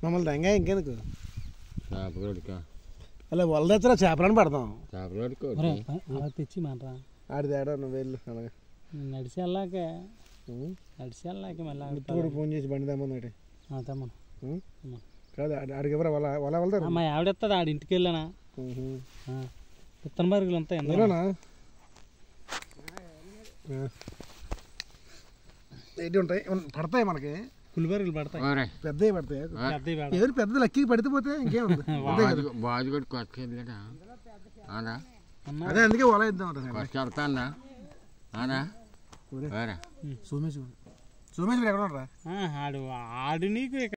మమ్మల్ని రంగా ఇంకెందుకు చేపలోడికా అలా వల తెచ్చరా చేపలని పడతాం చేపలోడికి ఒరే, అలా తెచ్చి మనరా ఆడి తేడా నువ్వు వెళ్ళు అలాగే నడిచి వెళ్ళాక ఉం? నడిచి వెళ్ళాక మళ్ళీ ఇప్పుడు ఫోన్ చేసి బండి తెమ్మన్నాడు తెమ్మను ఉం? కాదు ఆడి- ఆడికి ఎవరు వల వల వెళ్తారు మా ఆవిడ ఎత్తుంది ఆడి ఇంటికి వెళ్ళానా విత్తన బరుగులు అంతా ఎంత ఎవరేనా ఏంటి ఉంటాయి ఉన్- పడతాయి మనకి పులిబరుగులు పడతాయి ఒరే పెద్దవి పడతాయి పెద్దవి పెడతాయి ఎవరు పెద్ద లక్కీ పడితే పోతే ఇంకేముంది బాజు బాజు కూడా కొత్త వెళ్ళాడా ఆడా అన్న అదే అందుకే వల ఇద్దాం కొత్త వెళ్తాడా ఆడా ఒరే. ఒరే సోమేశ్వరు సోమేశ్వరు ఎక్కడ ఉండరా ఆ, ఆడు ఆడు నీకు